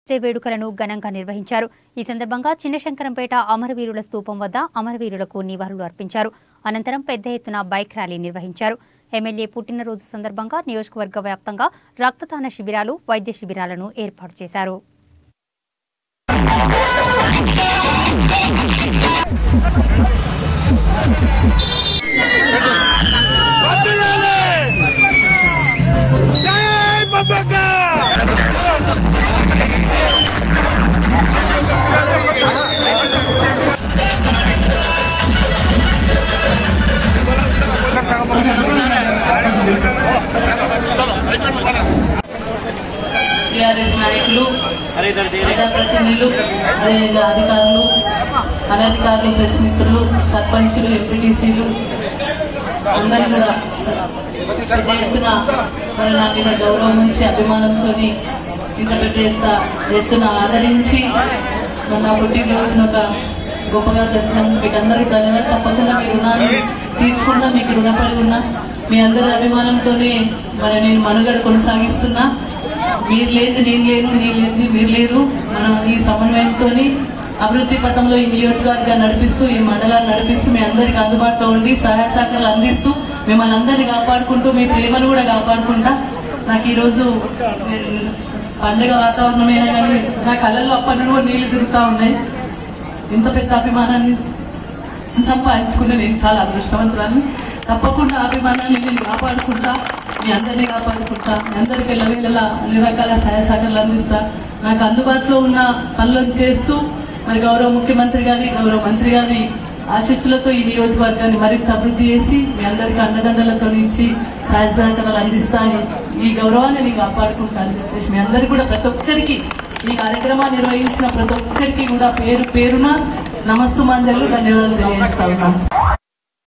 Day వేడుకలను ఘనంగా నిర్వహించారు ఈ సందర్భంగా చిన్నశంకరంపేట అమరవీరుల స్తూపం వద్ద అమరవీరులకు నివాళులు అర్పించారు అనంతరం పెద్ద ఎత్తున బైక్ ర్యాలీ నిర్వహించారు ఎమ్మెల్యే పుట్టినరోజు సందర్భంగా నియోజకవర్గ వ్యాప్తంగా రక్తదాన శిబిరాలు వైద్య శిబిరాలను ఏర్పాటు చేశారు వర్ధిల్లాలి! జై బాబాక! టీఆర్ఎస్ నాయకులు ప్రజాప్రతినిధులు అదేవిధంగా అధికారులు అనధికారులు ప్రెస్ మిత్రులు సర్పంచులు ఎంపీటీసీలు అందరూ కూడా పెద్ద ఎత్తున మరి నా మీద గౌరవం నుంచి అభిమానంతో ఇంత పెద్ద ఎత్త ఎత్తున ఆదరించి మన పుట్టినరోజున ఒక గొప్పగా జరుపుతాం మీకు అందరూ ధన్యవాదాలు తప్పకుండా మీ రుణాన్ని తీర్చుకున్నా మీకు రుణపడి ఉన్నా మీ అందరి అభిమానంతోనే మరి నేను మనుగడ కొనసాగిస్తున్నా మీరు లేదు నేను లేను నేను లేదు మీరు లేరు మనం ఈ సమన్వయంతో అభివృద్ధి పథంలో ఈ నియోజకవర్గాన్ని నడిపిస్తూ ఈ మండలాన్ని నడిపిస్తూ మీ అందరికి అందుబాటులో ఉండి సహాయ సహకారాలు అందిస్తూ మిమ్మల్ని అందరినీ కాపాడుకుంటూ మీ ప్రేమను కూడా కాపాడుకుంటా నాకు ఈరోజు పండుగ వాతావరణమైనా కానీ నా కళ్ళల్లో అప్పటి నుండి కూడా నీళ్లు తిరుగుతూ ఉన్నాయి ఇంత పెద్ద అభిమానాన్ని సంపాదించుకున్న నేను చాలా అదృష్టవంతురాలు తప్పకుండా ఆ అభిమానాన్ని నేను కాపాడుకుంటా మీ అందరినీ కాపాడుకుంటా మీ అందరికి వెళ్ళవేళలా అన్ని రకాల సహాయ సహకారాలు అందిస్తా నాకు అందుబాటులో ఉన్న పనులను చేస్తూ మరి గౌరవ ముఖ్యమంత్రి గారి గౌరవ మంత్రి గారి ఆశీస్సులతో ఈ నియోజకవర్గాన్ని మరింత అభివృద్ధి చేసి మీ అందరికీ అండదండలతో ఇచ్చి సహాయ సహకారాలు అందిస్తాను ఈ గౌరవాన్ని నేను కాపాడుకుంటాను అని చెప్పేసి మీ అందరికీ కూడా ప్రతి ఒక్కరికి ఈ కార్యక్రమాన్ని నిర్వహించిన ప్రతి ఒక్కరికి కూడా పేరు పేరున నమస్సు మంజలు ధన్యవాదాలు తెలియజేస్తా ఉన్నాను